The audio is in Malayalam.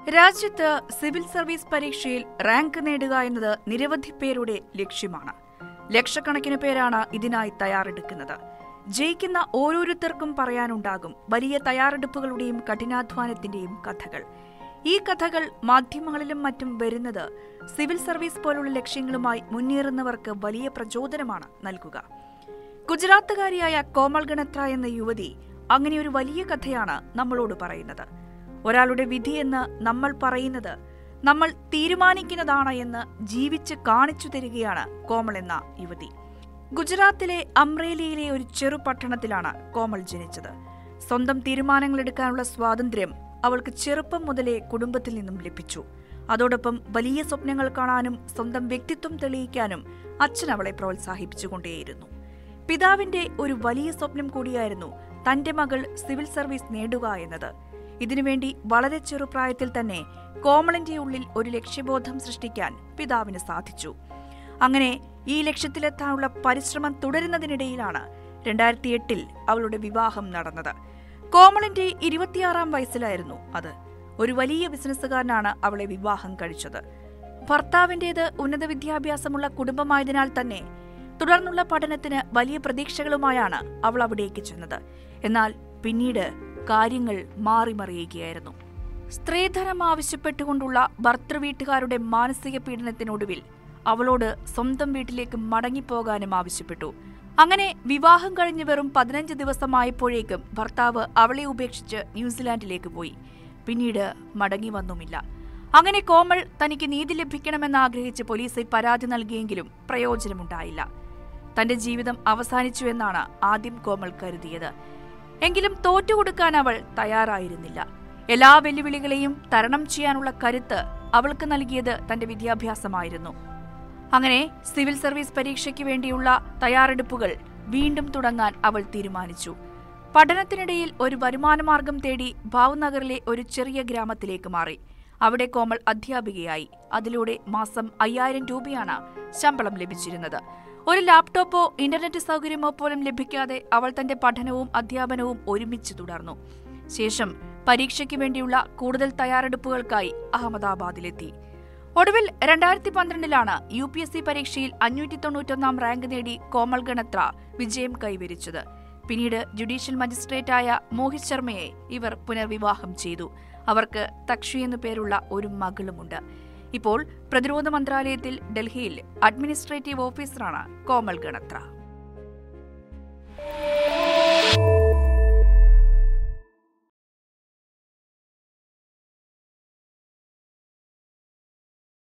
രാജ്യത്ത് സിവിൽ സർവീസ് പരീക്ഷയിൽ റാങ്ക് നേടുക എന്നത് നിരവധി പേരുടെ ലക്ഷ്യമാണ് ലക്ഷക്കണക്കിന് പേരാണ് ഇതിനായി തയ്യാറെടുക്കുന്നത് ജയിക്കുന്ന ഓരോരുത്തർക്കും പറയാനുണ്ടാകും വലിയ തയ്യാറെടുപ്പുകളുടെയും കഠിനാധ്വാനത്തിന്റെയും കഥകൾ ഈ കഥകൾ മാധ്യമങ്ങളിലും മറ്റും വരുന്നത് സിവിൽ സർവീസ് പോലുള്ള ലക്ഷ്യങ്ങളുമായി മുന്നേറുന്നവർക്ക് വലിയ പ്രചോദനമാണ് നൽകുക ഗുജറാത്തുകാരിയായ കോമൾ ഗണത്ര എന്ന യുവതി അങ്ങനെ ഒരു വലിയ കഥയാണ് നമ്മളോട് പറയുന്നത് ഒരാളുടെ വിധിയെന്ന് നമ്മൾ പറയുന്നത് നമ്മൾ തീരുമാനിക്കുന്നതാണ് എന്ന് ജീവിച്ച് കാണിച്ചു തരികയാണ് കോമൾ എന്ന യുവതി ഗുജറാത്തിലെ അമ്രേലിയിലെ ഒരു ചെറു പട്ടണത്തിലാണ് കോമൾ ജനിച്ചത് സ്വന്തം തീരുമാനങ്ങൾ എടുക്കാനുള്ള സ്വാതന്ത്ര്യം അവൾക്ക് ചെറുപ്പം മുതലേ കുടുംബത്തിൽ നിന്നും ലഭിച്ചു അതോടൊപ്പം വലിയ സ്വപ്നങ്ങൾ കാണാനും സ്വന്തം വ്യക്തിത്വം തെളിയിക്കാനും അച്ഛൻ അവളെ പ്രോത്സാഹിപ്പിച്ചുകൊണ്ടേയിരുന്നു പിതാവിന്റെ ഒരു വലിയ സ്വപ്നം കൂടിയായിരുന്നു തന്റെ മകൾ സിവിൽ സർവീസ് നേടുക എന്നത് ഇതിനുവേണ്ടി വളരെ ചെറുപ്രായത്തിൽ തന്നെ കോമളിന്റെ ഉള്ളിൽ ഒരു ലക്ഷ്യബോധം സൃഷ്ടിക്കാൻ പിതാവിന് സാധിച്ചു അങ്ങനെ ഈ ലക്ഷ്യത്തിലെത്താനുള്ള പരിശ്രമം തുടരുന്നതിനിടയിലാണ് രണ്ടായിരത്തി എട്ടിൽ അവളുടെ വിവാഹം നടന്നത് കോമളിന്റെ ഇരുപത്തിയാറാം വയസ്സിലായിരുന്നു അത് ഒരു വലിയ ബിസിനസ്സുകാരനാണ് അവളെ വിവാഹം കഴിച്ചത് ഭർത്താവിന്റേത് ഉന്നത വിദ്യാഭ്യാസമുള്ള കുടുംബമായതിനാൽ തന്നെ തുടർന്നുള്ള പഠനത്തിന് വലിയ പ്രതീക്ഷകളുമായാണ് അവൾ അവിടേക്ക് ചെന്നത് എന്നാൽ പിന്നീട് കാര്യങ്ങൾ മാറിമറിയുകയായിരുന്നു സ്ത്രീധനം ആവശ്യപ്പെട്ടുകൊണ്ടുള്ള ഭർത്തൃവീട്ടുകാരുടെ മാനസിക പീഡനത്തിനൊടുവിൽ അവളോട് സ്വന്തം വീട്ടിലേക്ക് മടങ്ങിപ്പോകാനും ആവശ്യപ്പെട്ടു അങ്ങനെ വിവാഹം കഴിഞ്ഞ് വെറും പതിനഞ്ച് ദിവസമായപ്പോഴേക്കും ഭർത്താവ് അവളെ ഉപേക്ഷിച്ച് ന്യൂസിലാൻഡിലേക്ക് പോയി പിന്നീട് മടങ്ങി വന്നുമില്ല അങ്ങനെ കോമൾ തനിക്ക് നീതി ലഭിക്കണമെന്ന് ആഗ്രഹിച്ച് പോലീസിൽ പരാതി നൽകിയെങ്കിലും പ്രയോജനമുണ്ടായില്ല തന്റെ ജീവിതം അവസാനിച്ചു എന്നാണ് ആദ്യം കോമൾ കരുതിയത് എങ്കിലും തോറ്റുകൊടുക്കാൻ അവൾ തയ്യാറായിരുന്നില്ല എല്ലാ വെല്ലുവിളികളെയും തരണം ചെയ്യാനുള്ള കരുത്ത് അവൾക്ക് നൽകിയത് തന്റെ വിദ്യാഭ്യാസമായിരുന്നു അങ്ങനെ സിവിൽ സർവീസ് പരീക്ഷയ്ക്ക് വേണ്ടിയുള്ള തയ്യാറെടുപ്പുകൾ വീണ്ടും തുടങ്ങാൻ അവൾ തീരുമാനിച്ചു പഠനത്തിനിടയിൽ ഒരു വരുമാനമാർഗം തേടി ഭാവ്നഗറിലെ ഒരു ചെറിയ ഗ്രാമത്തിലേക്ക് മാറി അവിടെ കോമൾ അധ്യാപികയായി അതിലൂടെ മാസം അയ്യായിരം രൂപയാണ് ശമ്പളം ലഭിച്ചിരുന്നത് ഒരു ലാപ്ടോപ്പോ ഇന്റർനെറ്റ് സൗകര്യമോ പോലും ലഭിക്കാതെ അവൾ തന്റെ പഠനവും അധ്യാപനവും ഒരുമിച്ച് തുടർന്നു ശേഷം പരീക്ഷയ്ക്ക് വേണ്ടിയുള്ള കൂടുതൽ തയ്യാറെടുപ്പുകൾക്കായി അഹമ്മദാബാദിലെത്തി ഒടുവിൽ രണ്ടായിരത്തി പന്ത്രണ്ടിലാണ് യു പി എസ് സി പരീക്ഷയിൽ അഞ്ഞൂറ്റി തൊണ്ണൂറ്റൊന്നാം റാങ്ക് നേടി കോമൾ ഗണത്ര വിജയം കൈവരിച്ചത് പിന്നീട് ജുഡീഷ്യൽ മജിസ്ട്രേറ്റായ മോഹിത് ശർമ്മയെ ഇവർ പുനർവിവാഹം ചെയ്തു അവർക്ക് തക്ഷി എന്നു പേരുള്ള ഒരു മകളുമുണ്ട് ഇപ്പോൾ പ്രതിരോധ മന്ത്രാലയത്തിൽ ഡൽഹിയിൽ അഡ്മിനിസ്ട്രേറ്റീവ് ഓഫീസറാണ് കോമൾ ഗണത്ര